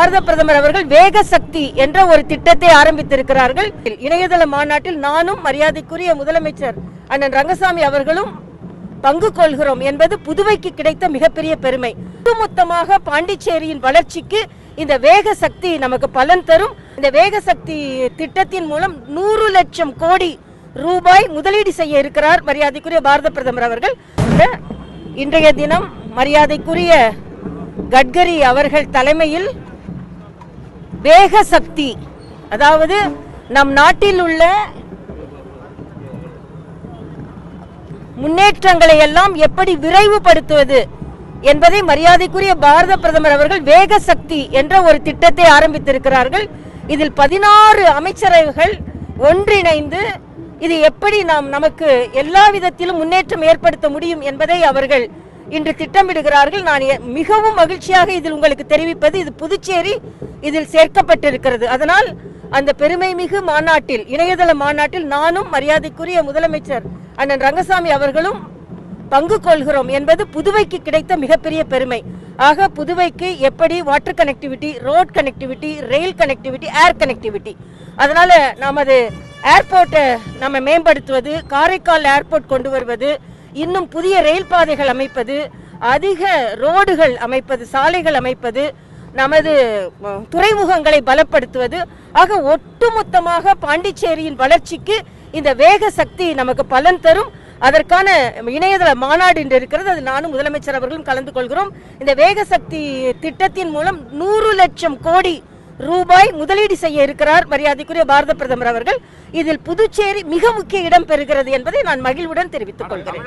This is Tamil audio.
பாரத பிரதமர் அவர்கள் வேக சக்தி என்ற ஒரு திட்டத்தை ஆரம்பித்திருக்கிறார்கள் இணையதள மாநாட்டில் நானும் மரியாதைக்குரிய முதலமைச்சர் அண்ணன் ரங்கசாமி அவர்களும் பங்கு கொள்கிறோம் என்பது புதுவைக்கு கிடைத்த மிகப்பெரிய பெருமை ஒட்டுமொத்தமாக பாண்டிச்சேரியின் வளர்ச்சிக்கு இந்த வேக சக்தி நமக்கு பலன் தரும் இந்த வேக சக்தி திட்டத்தின் மூலம் நூறு லட்சம் கோடி ரூபாய் முதலீடு செய்ய இருக்கிறார் மரியாதைக்குரிய பாரத பிரதமர் அவர்கள் இந்த- இன்றைய தினம் மரியாதைக்குரிய கட்கரி அவர்கள் தலைமையில் வேக சக்தி அதாவது நம் நாட்டில் உள்ள முன்னேற்றங்களை எல்லாம் எப்படி விரைவுபடுத்துவது என்பதை மரியாதைக்குரிய பாரத பிரதமர் அவர்கள் வேக சக்தி என்ற ஒரு திட்டத்தை ஆரம்பித்திருக்கிறார்கள் இதில் பதினாறு அமைச்சரவைகள் ஒன்றிணைந்து இது எப்படி நாம் நமக்கு எல்லா விதத்திலும் முன்னேற்றம் ஏற்படுத்த முடியும் என்பதை அவர்கள் இன்று திட்டமிடுகிறார்கள் நான் எ- மிகவும் மகிழ்ச்சியாக இதில் உங்களுக்கு தெரிவிப்பது இது புதுச்சேரி இதில் சேர்க்கப்பட்டிருக்கிறது அதனால் அந்த பெருமை மிகு மாநாட்டில் இணையதள மாநாட்டில் நானும் மரியாதைக்குரிய முதலமைச்சர் அண்ணன் ரங்கசாமி அவர்களும் பங்கு கொள்கிறோம் என்பது புதுவைக்கு கிடைத்த மிகப்பெரிய பெருமை ஆக புதுவைக்கு எப்படி water connectivity road connectivity rail connectivity air connectivity அதனால நமது ஏர்போர்ட்டை நம்ம மேம்படுத்துவது காரைக்கால் ஏர்போர்ட் கொண்டு வருவது இன்னும் புதிய ரயில் பாதைகள் அமைப்பது அதிக ரோடுகள் அமைப்பது சாலைகள் அமைப்பது நமது அஹ், துறைமுகங்களை பலப்படுத்துவது ஆக ஒட்டுமொத்தமாக பாண்டிச்சேரியின் வளர்ச்சிக்கு இந்த வேக சக்தி நமக்கு பலன் தரும் அதற்கான இணையதள மாநாடு இன்று இருக்கிறது அது நானும் முதலமைச்சர் அவர்களும் கலந்து கொள்கிறோம் இந்த வேக சக்தி திட்டத்தின் மூலம் நூறு லட்சம் கோடி ரூபாய் முதலீடு செய்ய இருக்கிறார் மரியாதைக்குரிய பாரத பிரதமர் அவர்கள் இதில் புதுச்சேரி மிக முக்கிய இடம் பெறுகிறது என்பதை நான் மகிழ்வுடன் தெரிவித்துக் கொள்கிறேன்